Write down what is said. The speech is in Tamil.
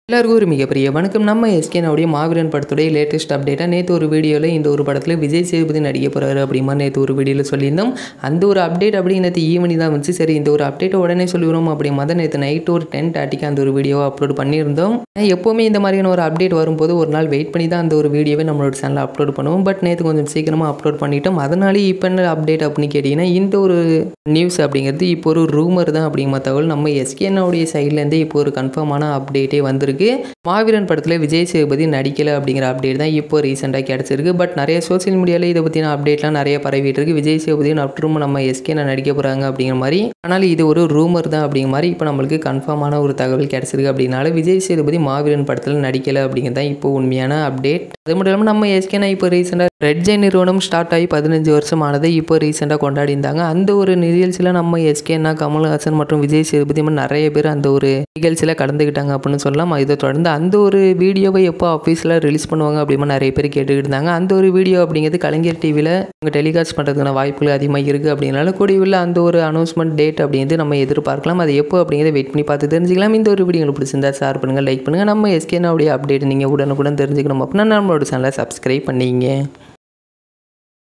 எல்லாருக்கும் ஒரு மிகப்பெரிய வணக்கம் நம்ம எஸ்கேனுடைய மாவீரன் படத்துடைய லேட்டஸ்ட் அப்டேட்டாக நேற்று ஒரு வீடியோவில் இந்த ஒரு படத்தில் விஜய் சேதுபதி நடிக்க போகிறாரு அப்படிமா நேற்று ஒரு வீடியோவில் சொல்லியிருந்தோம் அந்த ஒரு அப்டேட் அப்படி நேற்று ஈவினிங் தான் வந்துச்சு சரி இந்த ஒரு அப்டேட்டை உடனே சொல்லிடுவோம் அப்படிமா தான் நேற்று நைட் ஒரு டென் தேர்ட்டிக்கு அந்த ஒரு வீடியோவை அப்லோட் பண்ணியிருந்தோம் ஆனா, எப்போவுமே இந்த மாதிரியான ஒரு அப்டேட் வரும்போது ஒரு நாள் வெயிட் பண்ணி தான் அந்த ஒரு வீடியோவை நம்மளோட சேனலில் அப்லோட் பண்ணுவோம் பட் நேற்று கொஞ்சம் சீக்கிரமாக அப்லோட் பண்ணிட்டோம் அதனாலே இப்போ என்ன அப்டேட் அப்படின்னு கேட்டிங்கன்னா இந்த ஒரு நியூஸ் அப்படிங்கிறது இப்போ ஒரு ரூமர் தான் அப்படிங்கிற தகவல் நம்ம எஸ்கேனுடைய சைட்லேருந்தே இப்போ ஒரு கன்ஃபார்மான அப்டேட்டே வந்திருக்கு மாவீரன் படத்தில் விஜய் சேதுபதி நடிக்கலை அப்படிங்கிற அப்டேட் தான் இப்போ ரீசெண்டாக கிடச்சிருக்கு பட் நிறைய சோஷியல் மீடியாவில் இதை பற்றின அப்டேட்லாம் நிறைய பரவிட்டு இருக்கு விஜய் சேதுபதி மற்றும் நம்ம எஸ்கே நடிக்க போகிறாங்க அப்படிங்கிற மாதிரி ஆனால் இது ஒரு ரூமர் தான் அப்படிங்கிற மாதிரி இப்போ நம்மளுக்கு கன்ஃபார்மான ஒரு தகவல் கிடச்சிருக்கு அப்படின்னால விஜய் சேதுபதி மாவீரன் படத்தில் நடிக்கலை அப்படிங்கிறது தான் இப்போ உண்மையான அப்டேட் அது மட்டும் இல்லாமல் நம்ம எஸ்கேனா இப்போ ரீசெண்டாக ரெட் ஜெய் நிறுவனம் ஸ்டார்ட் ஆகி பதினஞ்சு வருஷம் ஆனதை இப்போ ரீசெண்டாக கொண்டாடி இருந்தாங்க அந்த ஒரு நிகழ்ச்சியில் நம்ம எஸ்கேனா கமல்ஹாசன் மற்றும் விஜய் சேதுபதி மாதிரி நிறைய பேர் அந்த ஒரு நிகழ்ச்சியில் கலந்துக்கிட்டாங்க அப்படின்னு சொல்லலாம் இதை தொடர்ந்து அந்த ஒரு வீடியோவை எப்போ ஆஃபீஸில் ரிலீஸ் பண்ணுவாங்க அப்படின்னு நிறைய பேர் கேட்டுக்கிட்டு இருந்தாங்க அந்த ஒரு வீடியோ அப்படிங்கிறது கலைஞர் டிவியில் அவங்க டெலிகாஸ்ட் பண்ணுறதுக்கான வாய்ப்புகள் அதிகமாக இருக்குது அப்படின்னால கூடியுள்ள அந்த ஒரு அனௌன்ஸ்மெண்ட் டேட் அப்படிங்கிறது நம்ம எதிர்பார்க்கலாம் அது எப்போ அப்படிங்கிறத வெயிட் பண்ணி பார்த்து தெரிஞ்சுக்கலாம் இந்த ஒரு வீடியோ உங்களுக்கு பிடிச்சிருந்தா ஷேர் பண்ணுங்கள் லைக் பண்ணுங்கள் நம்ம எஸ்கேனாவுடைய அப்டேட் நீங்கள் உடனுக்குடன் தெரிஞ்சுக்கணும் அப்படின்னா நம்மளோட சேனலை சப்ஸ்கிரைப் பண்ணிங்க